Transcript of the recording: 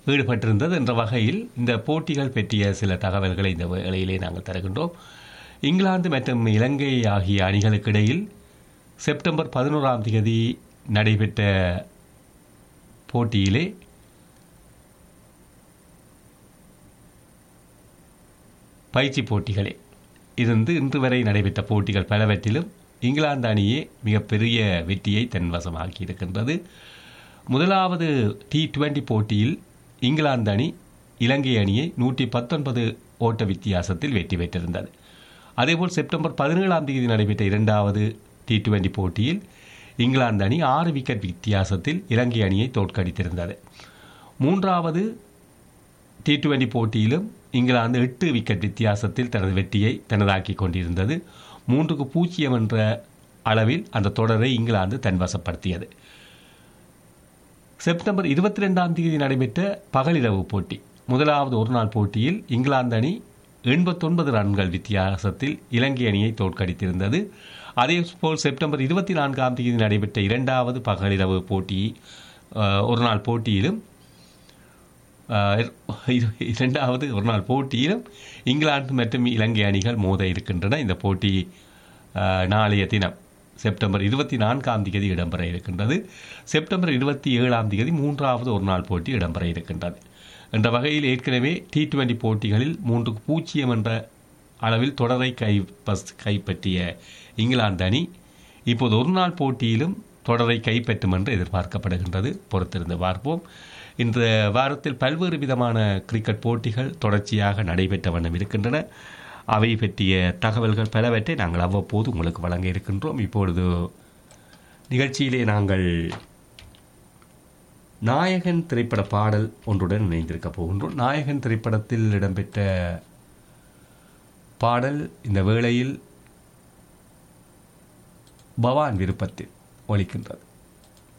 ஈடுபட்டிருந்தது என்ற வகையில் இந்த போட்டிகள் பற்றிய சில தகவல்களை இந்த வேளையிலே நாங்கள் தருகின்றோம் இங்கிலாந்து மற்றும் இலங்கை ஆகிய அணிகளுக்கு இடையில் செப்டம்பர் பதினோராம் தேதி நடைபெற்ற போட்டியிலே பயிற்சி போட்டிகளே இருந்து இன்று வரை நடைபெற்ற போட்டிகள் பலவற்றிலும் இங்கிலாந்து அணியே மிகப்பெரிய வெற்றியை தன்வசமாக்கி இருக்கின்றது முதலாவது டி டுவெண்டி போட்டியில் இங்கிலாந்து அணி இலங்கை அணியை நூற்றி பத்தொன்பது ஓட்ட வித்தியாசத்தில் வெற்றி பெற்றிருந்தது அதேபோல் செப்டம்பர் பதினேழாம் தேதி நடைபெற்ற இரண்டாவது டி டுவெண்டி போட்டியில் இங்கிலாந்து அணி ஆறு விக்கெட் வித்தியாசத்தில் இலங்கை அணியை தோற்கடித்திருந்தது மூன்றாவது டி டுவெண்டி போட்டியிலும் இங்கிலாந்து எட்டு விக்கெட் வித்தியாசத்தில் தனது வெற்றியை தனதாக்கி கொண்டிருந்தது மூன்றுக்கு பூஜ்ஜியம் என்ற அளவில் அந்த தொடரை இங்கிலாந்து தன்வசப்படுத்தியது செப்டம்பர் இருபத்தி ரெண்டாம் தேதி நடைபெற்ற பகலிரவு போட்டி முதலாவது ஒருநாள் போட்டியில் இங்கிலாந்து அணி எண்பத்தொன்பது ரன்கள் வித்தியாசத்தில் இலங்கை அணியை தோற்கடித்திருந்தது அதேபோல் செப்டம்பர் இருபத்தி நான்காம் தேதி நடைபெற்ற இரண்டாவது பகலிரவு போட்டி அஹ், ஒருநாள் போட்டியிலும் அஹ், இரு- இரண்டாவது ஒரு நாள் போட்டியிலும் இங்கிலாந்து மற்றும் இலங்கை அணிகள் மோத இருக்கின்றன இந்த போட்டி அஹ், நாளைய தினம் செப்டம்பர் இருபத்தி நான்காம் தேதி இடம்பெற இருக்கின்றது செப்டம்பர் இருபத்தி ஏழாம் தேதி மூன்றாவது ஒரு நாள் போட்டி இடம்பெற இருக்கின்றது என்ற வகையில் ஏற்கனவே டி டுவெண்டி போட்டிகளில் மூன்றுக்கு பூஜ்ஜியம் என்ற அளவில் தொடரை கை பஸ் கைப்பற்றிய இங்கிலாந்து அணி இப்போது ஒரு நாள் போட்டியிலும் தொடரை கைப்பற்றும் என்று எதிர்பார்க்கப்படுகின்றது பொறுத்திருந்து பார்ப்போம் இந்த வாரத்தில் பல்வேறு விதமான கிரிக்கெட் போட்டிகள் தொடர்ச்சியாக நடைபெற்ற வண்ணம் இருக்கின்றன அவை பற்றிய தகவல்கள் பலவற்றை நாங்கள் அவ்வப்போது உங்களுக்கு வழங்க இருக்கின்றோம் இப்பொழுது நிகழ்ச்சியிலே நாங்கள் நாயகன் திரைப்பட பாடல் ஒன்றுடன் இணைந்திருக்க போகின்றோம் நாயகன் திரைப்படத்தில் இடம்பெற்ற பாடல் இந்த வேளையில் பவான் விருப்பத்தில் ஒலிக்கின்றது